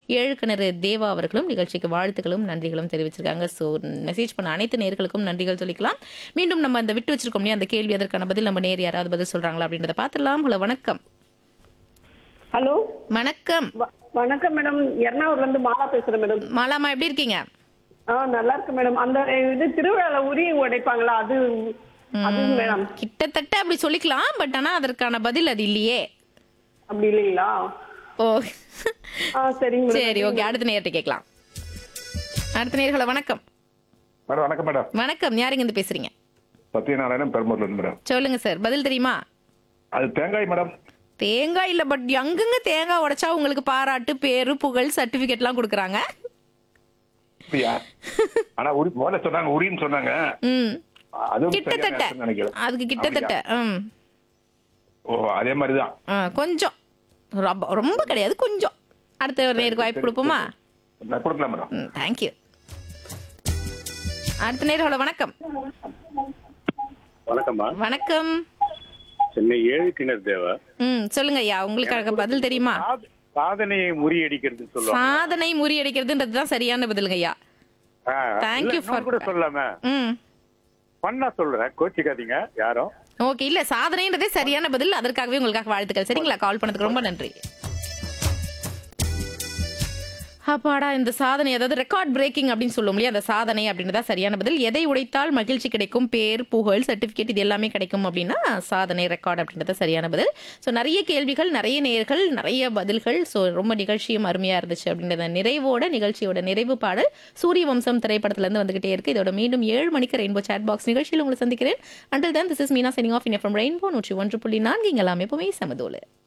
ஏழு கிணறு தேவா அவர்களும் நிகழ்ச்சிக்கு வாழ்த்துக்களும் நன்றிகளும் தெரிவிச்சிருக்காங்க ஸோ மெசேஜ் பண்ண அனைத்து நேர்களுக்கும் நன்றிகள் சொல்லிக்கலாம் மீண்டும் நம்ம அந்த விட்டு வச்சிருக்கோம் இல்லையா அந்த கேள்வி அதற்கான பதில் நம்ம நேர் யாராவது பதில் சொல்றாங்களா அப்படின்றத பார்த்துடலாம் ஹலோ வணக்கம் ஹலோ வணக்கம் வ- வணக்கம் மேடம் எர்ணாகுளம்ல இருந்து மாலா பேசுறேன் மேடம் மாலாமா எப்படி இருக்கீங்க ஆ நல்லா இருக்கு மேடம் அந்த இது திருவிழால உரி உடைப்பாங்களா அது அது மேடம் கிட்டத்தட்ட அப்படி சொல்லிக்கலாம் பட் ஆனா அதற்கான பதில் அது இல்லையே அப்படி இல்லைங்களா ஓ ஆ சரிங்க மேடம் சரி ஓகே அடுத்த நேரத்தை கேட்கலாம் அடுத்த நேர்களை வணக்கம் மேடம் வணக்கம் மேடம் வணக்கம் யாருங்க இருந்து பேசுறீங்க சத்யநாராயணன் பெரும்பூர்ல இருந்து மேடம் சொல்லுங்க சார் பதில் தெரியுமா அது தேங்காய் மேடம் தேங்காய் இல்ல பட் அங்கங்க தேங்காய் உடைச்சா உங்களுக்கு பாராட்டு பேரு புகழ் சர்டிபிகேட்லாம் கொடுக்குறாங்க அப்படியா ஆனா உரி முதல்ல சொன்னாங்க உரின்னு சொன்னாங்க ம் அதுவும் சரியான கிட்டத்தட்ட answer நினைக்கிறேன் அதுக்கு கிட்டத்தட்ட ம் ஓ அதே மாதிரிதான் ஆ, கொஞ்சம் ரொம்ப ரொம்ப கிடையாது கொஞ்சம் அடுத்த ஒரு நேருக்கு வாய்ப்பு கொடுப்போமா நான் கொடுக்கலாம் மேடம் ம் தேங்க்யூ அடுத்த நேரோட வணக்கம் வணக்கம்மா வணக்கம் சென்னை ஏழு கிணறு தேவா ம் சொல்லுங்க ஐயா உங்களுக்கு பதில் தெரியுமா சாத- சாதனையை முறியடிக்கிறதுன்னு சொல்லுவாங்க சாதனை முறியடிக்கிறதுன்றது தான் சரியான பதிலுங்க ஐயா ஆ, Thank இல்ல, you for- இன்னொன்னு கூட சொல்லலாமே ம் பண்ணா சொல்றேன் கோச்சிக்காதீங்க யாரும் ஓகே இல்ல சாதனைன்றதே சரியான பதில் அதற்காகவே உங்களுக்காக வாழ்த்துக்கள் சரிங்களா கால் பண்ணதுக்கு ரொம்ப நன்றி அப்பாடா இந்த சாதனை அதாவது ரெக்கார்ட் பிரேக்கிங் அப்படின்னு சொல்லும் இல்லையா அந்த சாதனை அப்படின்றதா சரியான பதில் எதை உடைத்தால் மகிழ்ச்சி கிடைக்கும் பேர் புகழ் சர்டிபிகேட் இது எல்லாமே கிடைக்கும் அப்படின்னா சாதனை ரெக்கார்ட் அப்படின்றத சரியான பதில் ஸோ நிறைய கேள்விகள் நிறைய நேர்கள் நிறைய பதில்கள் ஸோ ரொம்ப நிகழ்ச்சியும் அருமையா இருந்துச்சு அப்படின்றத நிறைவோட நிகழ்ச்சியோட நிறைவு பாடல் சூரிய வம்சம் திரைப்படத்துல இருந்து வந்துகிட்டே இருக்கு இதோட மீண்டும் ஏழு மணிக்கு ரெயின்போ சாட் பாக்ஸ் நிகழ்ச்சியில் உங்களை சந்திக்கிறேன் அண்டில் தான் this is Meena signing off in from Rainbow நூற்றி ஒன்று புள்ளி நான்கு இங்கே எல்லாமே எப்பவுமே சமதோலு